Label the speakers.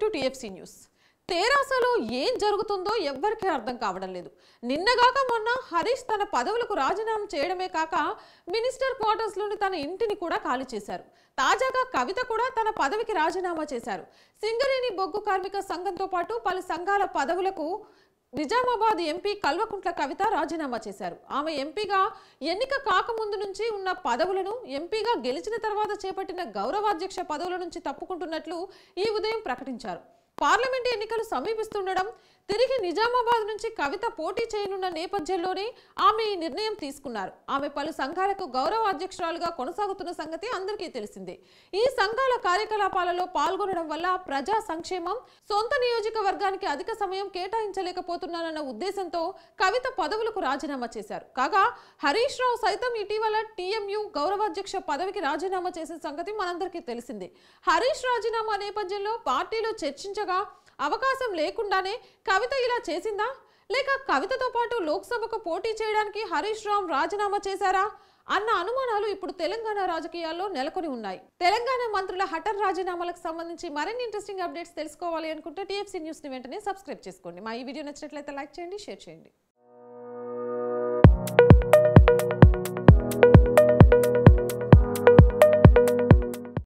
Speaker 1: TFC news తెరాసలో ఏం జరుగుతుందో ఎవ్వరికీ అర్థం కావడం లేదు నిన్నగాక మొన్న హరీష్ తన పదవులకు రాజీనామా చేయడమే కాక మినిస్టర్ క్వార్టర్స్లోని తన ఇంటిని కూడా ఖాళీ చేశారు తాజాగా కవిత కూడా తన పదవికి రాజీనామా చేశారు సింగరేణి బొగ్గు కార్మిక సంఘంతో పాటు పలు సంఘాల పదవులకు నిజామాబాద్ ఎంపీ కల్వకుంట్ల కవిత రాజీనామా చేశారు ఆమె ఎంపీగా ఎన్నిక కాకముందు నుంచి ఉన్న పదవులను ఎంపీగా గెలిచిన తర్వాత చేపట్టిన గౌరవాధ్యక్ష పదవుల నుంచి తప్పుకుంటున్నట్లు ఈ ఉదయం ప్రకటించారు పార్లమెంట్ ఎన్నికలు సమీపిస్తుండడం తిరిగి నిజామాబాద్ నుంచి కవిత పోటీ చేయనున్న నేపథ్యంలోనే ఆమె ఈ నిర్ణయం తీసుకున్నారు ఆమె పలు సంఘాలకు గౌరవ అధ్యక్షురాలుగా కొనసాగుతున్న సంగతి అందరికీ తెలిసిందే ఈ సంఘాల కార్యకలాపాలలో పాల్గొనడం వల్ల ప్రజా సంక్షేమం సొంత నియోజకవర్గానికి అధిక సమయం కేటాయించలేకపోతున్నానన్న ఉద్దేశంతో కవిత పదవులకు రాజీనామా చేశారు కాగా హరీష్ రావు సైతం ఇటీవల టీఎంయు గౌరవాధ్యక్ష పదవికి రాజీనామా చేసిన సంగతి మనందరికీ తెలిసిందే హరీష్ రాజీనామా నేపథ్యంలో పార్టీలో చర్చించగా అవకాశం లేకుండానే కవిత ఇలా చేసిందా లేక కవితతో పాటు లోక్సభకు పోటీ చేయడానికి హరీష్ రావు రాజీనామా చేశారా అన్న అనుమానాలు ఇప్పుడు తెలంగాణ రాజకీయాల్లో నెలకొని ఉన్నాయి తెలంగాణ మంత్రుల హఠర్ రాజీనామాలకు సంబంధించి మరిన్ని ఇంట్రెస్టింగ్ అప్డేట్స్ తెలుసుకోవాలి అనుకుంటే టీఎఫ్సీ న్యూస్ని వెంటనే సబ్స్క్రైబ్ చేసుకోండి మా ఈ వీడియో నచ్చినట్లయితే లైక్ చేయండి షేర్ చేయండి